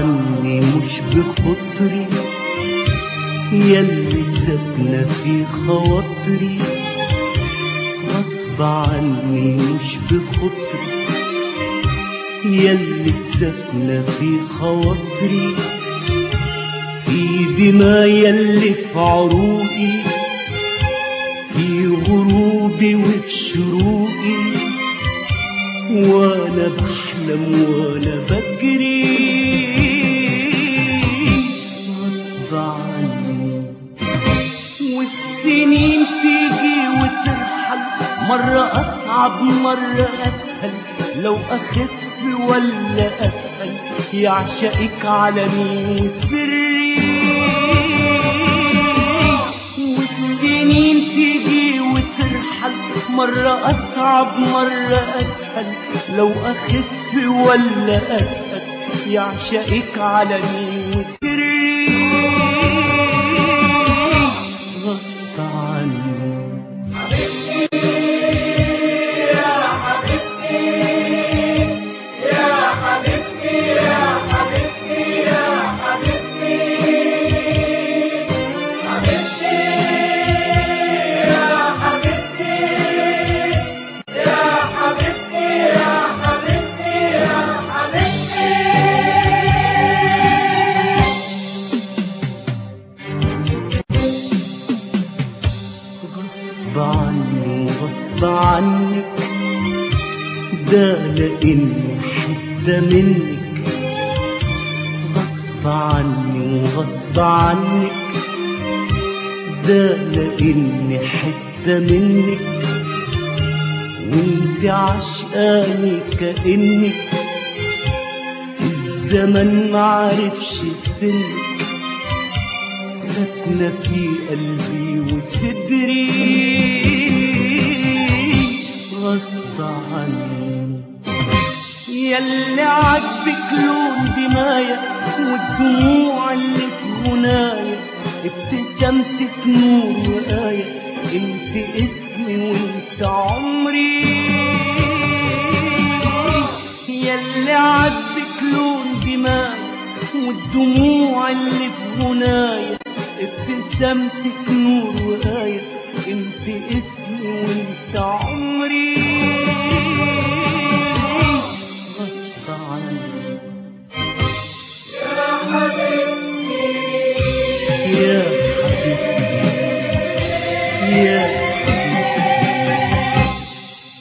عني مش بخطري يلي ساكنة في خواطري غصب عني مش بخطري يلي ساكنة في خواطري في دماء يلي في عروقي في غروبي وفي شروقي وانا بحلم وانا بجري غصب عني والسنين تيجي وترحل مرة أصعب مرة أسهل لو أخف ولا أتقل يعشقك عالمي وسري والسنين تيجي وترحل مرة أصعب مرة أسهل لو أخف ولا أتقل يعشقك عالمي وسري غصب عني غصب عني وغصب عنك ده لاني حتة منك غصب عني وغصب عنك ده لاني حتة منك وانت عشقاني كأنك الزمن معرفش سنك ساكنة في قلبي وصدري غصب عني ياللي عاجبك لون دمايا والدموع اللي في غنايا ابتسامتك نور وآية انت اسمي وانت عمري ياللي عاجبك لون دمايا والدموع اللي في غنايا ابتسامتك نور وآية انت اسمي وانت عمري